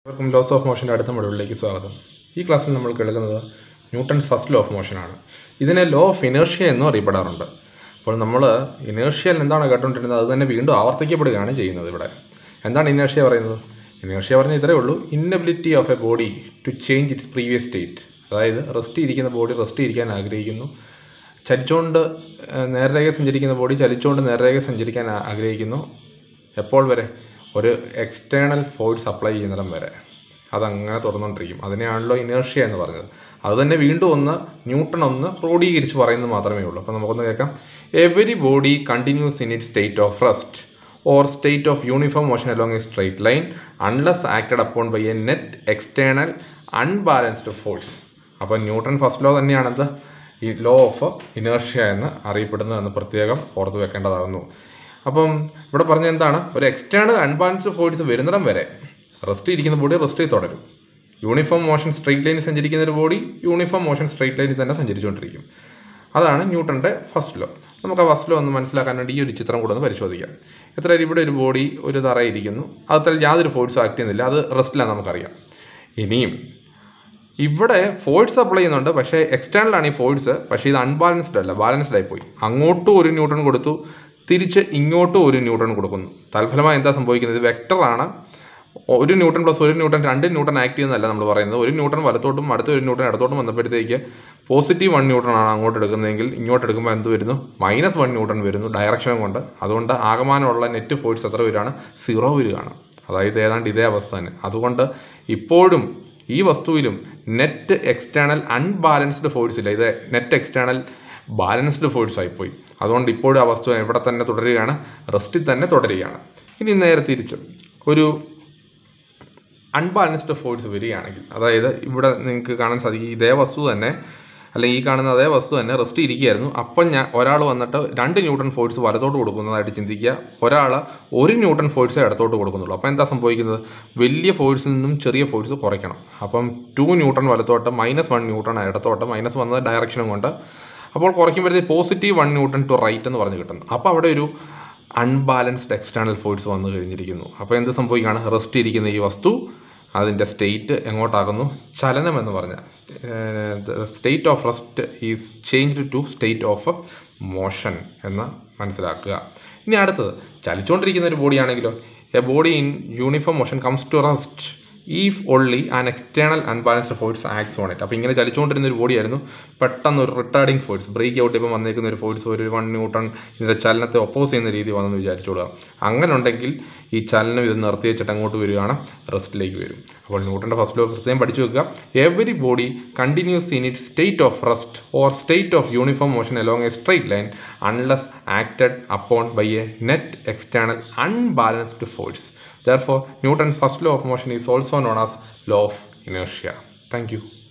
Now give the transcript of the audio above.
എല്ലാവർക്കും loss of മോഷൻ്റെ അടുത്ത മൊഡ്യൂളിലേക്ക് സ്വാഗതം ഈ ക്ലാസ്സിൽ നമ്മൾ കേൾക്കുന്നത് ന്യൂട്ടൺസ് ഫസ്റ്റ് ലോ ഓഫ് മോഷനാണ് ഇതിനെ ലോ ഓഫ് ഇനേർഷ്യ എന്നും അറിയപ്പെടാറുണ്ട് അപ്പോൾ നമ്മൾ ഇനേർഷ്യയിൽ എന്താണ് കേട്ടുകൊണ്ടിരുന്നത് അത് തന്നെ വീണ്ടും ആവർത്തിക്കപ്പെടുകയാണ് ചെയ്യുന്നത് ഇവിടെ എന്താണ് ഇനേർഷ്യ പറയുന്നത് ഇനേർഷ്യ പറഞ്ഞ ഇത്രയേ ഉള്ളൂ inability of a body to change its previous state അതായത് റെസ്റ്റ് ഇരിക്കുന്ന ബോഡി റെസ്റ്റ് ഇരിക്കാൻ ആഗ്രഹിക്കുന്നു ചലിച്ചുകൊണ്ട് ഏഹ്, നേർരേഖ സഞ്ചരിക്കുന്ന ബോഡി ചലിച്ചുകൊണ്ട് നേർരേഖ സഞ്ചരിക്കാൻ ആ- ആഗ്രഹിക്കുന്നു എപ്പോൾ വരെ ഒരു എക്സ്റ്റേണൽ ഫോഴ്സ് അപ്ലൈ ചെയ്യുന്നിടം വരെ അതങ്ങനെ തുറന്നുകൊണ്ടിരിക്കും അതിനെയാണല്ലോ ഇനേർഷ്യ എന്ന് പറഞ്ഞത് അത് തന്നെ വീണ്ടും ഒന്ന് ന്യൂട്ടൺ ഒന്ന് ക്രോഡീകരിച്ച് പറയുന്നത് മാത്രമേ ഉള്ളൂ അപ്പോൾ നമുക്കൊന്ന് കേൾക്കാം every body continues in it state of rest or state of uniform motion along a straight line unless acted upon by a net external unbalanced force അപ്പോൾ ന്യൂട്ടൺ ഫസ്റ്റ് ലോ തന്നെയാണെന്ത് ഈ ലോ ഓഫ് ഇനേർഷ്യ എന്ന് അറിയപ്പെടുന്നതെന്ന് പ്രത്യേകം ഓർത്ത് വെക്കേണ്ടതാകുന്നു അപ്പം ഇവിടെ പറഞ്ഞ എന്താണ് ഒരു എക്സ്റ്റേണൽ അൺബാലൻസ്ഡ് ഫോഴ്സ് വരുന്നിടം വരെ റെസ്റ്റ് ഇരിക്കുന്ന ബോഡി റെസ്റ്റിൽ തുടരും യൂണിഫോം മോഷൻ സ്ട്രെയിറ്റ് ലൈനിൽ സഞ്ചരിക്കുന്ന ഒരു ബോഡി യൂണിഫോം മോഷൻ സ്ട്രെയിറ്റ് ലൈനിൽ തന്നെ സഞ്ചരിച്ചുകൊണ്ടിരിക്കും അതാണ് ന്യൂട്ടൻ്റെ ഫസ്റ്റ് ലോ നമുക്ക് ആ ഫസ്റ്റ് ലോ ഒന്ന് മനസ്സിലാക്കാൻ വേണ്ടി ഈ ഒരു ചിത്രം കൂടെ ഒന്ന് പരിശോധിക്കാം എത്ര ഇവിടെ ഒരു ബോഡി ഒരു തറയിരിക്കുന്നു അതിൽ യാതൊരു ഫോഴ്സും ആക്ട് ചെയ്യുന്നില്ല അത് റെസ്റ്റിലാണ് നമുക്കറിയാം ഇനിയും ഇവിടെ ഫോഴ്സ് അപ്ലൈ ചെയ്യുന്നുണ്ട് പക്ഷേ എക്സ്റ്റേണൽ ആണ് ഈ ഫോഴ്സ് പക്ഷേ ഇത് അൺബാലൻസ്ഡ് അല്ല ബാലൻസ്ഡ് ആയി പോയി അങ്ങോട്ടും ഒരു ന്യൂട്ടൺ കൊടുത്തു തിരിച്ച് ഇങ്ങോട്ടും ഒരു ന്യൂട്ടൺ കൊടുക്കുന്നു തൽഫലമായി എന്താ സംഭവിക്കുന്നത് ഇത് വെക്ടറാണ് ഒരു ന്യൂട്ടൺ പ്ലസ് ഒരു ന്യൂട്ടൺ രണ്ട് ന്യൂട്ടൺ ആക്ട് ചെയ്യുന്നതല്ല നമ്മൾ പറയുന്നത് ഒരു ന്യൂട്ടൺ വലത്തോട്ടും അടുത്ത ഒരു ന്യൂട്ടൺ ഇടത്തോട്ടും വന്നപ്പോഴത്തേക്ക് പോസിറ്റീവ് വൺ ന്യൂട്ടൺ ആണ് അങ്ങോട്ട് എടുക്കുന്നതെങ്കിൽ ഇങ്ങോട്ട് എടുക്കുമ്പോൾ എന്ത് വരുന്നു മൈനസ് വൺ ന്യൂട്ടൺ വരുന്നു ഡയറക്ഷൻ കൊണ്ട് അതുകൊണ്ട് ആകമാനമുള്ള നെറ്റ് ഫോഴ്സ് എത്ര വരികയാണ് സീറോ വരികയാണ് അതായത് ഏതാണ്ട് ഇതേ അവസ്ഥ തന്നെ അതുകൊണ്ട് ഇപ്പോഴും ഈ വസ്തുവിലും നെറ്റ് എക്സ്റ്റേണൽ അൺബാലൻസ്ഡ് ഫോഴ്സ് ഇല്ല ഇത് നെറ്റ് എക്സ്റ്റേണൽ ബാലൻസ്ഡ് ഫോഴ്സ് ആയിപ്പോയി അതുകൊണ്ട് ഇപ്പോഴും ആ വസ്തു ഇവിടെ തന്നെ തുടരുകയാണ് റെസ്റ്റിൽ തന്നെ തുടരുകയാണ് ഇനി നേരെ തിരിച്ച് ഒരു അൺബാലൻസ്ഡ് ഫോഴ്സ് വരികയാണെങ്കിൽ അതായത് ഇവിടെ നിങ്ങൾക്ക് കാണാൻ സാധിക്കും ഇതേ വസ്തു തന്നെ അല്ലെങ്കിൽ ഈ കാണുന്ന അതേ വസ്തു തന്നെ റെസ്റ്റ് ഇരിക്കുകയായിരുന്നു അപ്പം ഞാൻ ഒരാൾ വന്നിട്ട് രണ്ട് ന്യൂട്ടൺ ഫോഴ്സ് വലത്തോട്ട് കൊടുക്കുന്നതായിട്ട് ചിന്തിക്കുക ഒരാൾ ഒരു ന്യൂട്ടൺ ഫോഴ്സ് ഇടത്തോട്ട് കൊടുക്കുന്നുള്ളൂ അപ്പോൾ എന്താ സംഭവിക്കുന്നത് വലിയ ഫോഴ്സിൽ നിന്നും ചെറിയ ഫോഴ്സ് കുറയ്ക്കണം അപ്പം ടു ന്യൂട്ടൺ വലത്തോട്ട് മൈനസ് വൺ ന്യൂട്ടൺ ഇടത്തോട്ട് മൈനസ് വന്നത് ഡയറക്ഷനും കൊണ്ട് അപ്പോൾ കുറയ്ക്കുമ്പോഴത്തേക്ക് positive one newton to right എന്ന് പറഞ്ഞ് കിട്ടുന്നു അപ്പോൾ അവിടെ ഒരു അൺബാലൻസ്ഡ് എക്സ്റ്റേണൽ ഫോഴ്സ് വന്നു കഴിഞ്ഞിരിക്കുന്നു അപ്പോൾ എന്ത് സംഭവിക്കുകയാണ് റെസ്റ്റ് ഇരിക്കുന്ന ഈ വസ്തു അതിൻ്റെ സ്റ്റേറ്റ് എങ്ങോട്ടാകുന്നു ചലനം എന്ന് പറഞ്ഞ state of rest is changed to state of motion എന്ന് മനസ്സിലാക്കുക ഇനി അടുത്തത് ചലിച്ചുകൊണ്ടിരിക്കുന്ന ഒരു ബോഡി ആണെങ്കിലോ a body in uniform motion comes to rest if only an external unbalanced force acts on it അപ്പോൾ ഇങ്ങനെ ചലിച്ചുകൊണ്ടിരുന്ന ഒരു ബോഡിയായിരുന്നു പെട്ടെന്ന് ഒരു റിട്ടാർഡിങ് ഫോഴ്സ് ബ്രേക്ക് ഔട്ട് ഇപ്പം വന്നേക്കുന്ന ഒരു ഫോഴ്സ് ഒരു വൺ ന്യൂട്ടൺ ഇതിൻ്റെ ചലനത്തെ ഒപ്പോസ് ചെയ്യുന്ന രീതി വന്നെന്ന് വിചാരിച്ചോളുക അങ്ങനെ ഉണ്ടെങ്കിൽ ഈ ചലനം ഇത് നിർത്തി വെച്ചിട്ട് അങ്ങോട്ട് വരികയാണ് റെസ്റ്റിലേക്ക് വരും അപ്പോൾ ന്യൂട്ടൻ്റെ ഫസ്റ്റ് ലോ പ്രത്യേകം പഠിച്ചു വെക്കുക every body continues in it state of rest or state of uniform motion along a straight line unless acted upon by a net external unbalanced force Therefore, Newton's first law of motion is also known as law of inertia. Thank you.